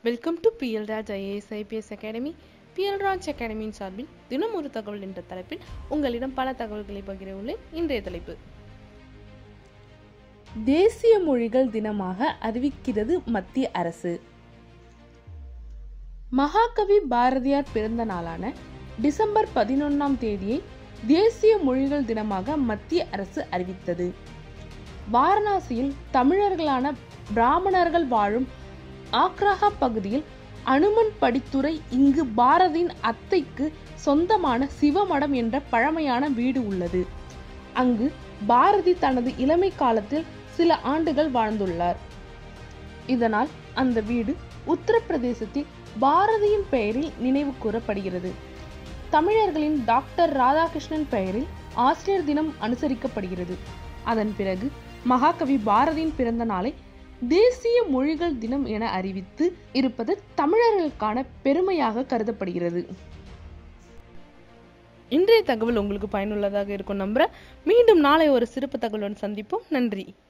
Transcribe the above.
welcome to PL Raj IAS IPS academy PL Raj அகாடமியின் சார்பில் தினம் ஒரு தகவல் என்ற தலைப்பில் உங்களிடம் பல தகவல்களை பகிர உள்ளேன் இன்றைய தலைப்பு தேசிய மொழிகள் தினமாக அறிவிக்கிறது மத்திய அரசு மகாகவி பாரதியார் பிறந்த நாளான டிசம்பர் பதினொன்றாம் தேதியை தேசிய மொழிகள் தினமாக மத்திய அரசு அறிவித்தது வாரணாசியில் தமிழர்களான பிராமணர்கள் வாழும் ஆக்ரஹா பகுதியில் அனுமன் படித்துறை இங்கு பாரதியின் அத்தைக்கு சொந்தமான சிவமடம் என்ற பழமையான வீடு உள்ளது அங்கு பாரதி தனது இளமை காலத்தில் சில ஆண்டுகள் வாழ்ந்துள்ளார் இதனால் அந்த வீடு உத்தரப்பிரதேசத்தில் பாரதியின் பெயரில் நினைவு கூறப்படுகிறது தமிழர்களின் டாக்டர் ராதாகிருஷ்ணன் பெயரில் ஆசிரியர் தினம் அனுசரிக்கப்படுகிறது அதன் பிறகு மகாகவி பாரதியின் பிறந்த நாளை தேசிய மொழிகள் தினம் என அறிவித்து இருப்பது தமிழர்களுக்கான பெருமையாக கருதப்படுகிறது இன்றைய தகவல் உங்களுக்கு பயனுள்ளதாக இருக்கும் நம்புறேன் மீண்டும் நாளை ஒரு சிறப்பு தகவலுடன் சந்திப்போம் நன்றி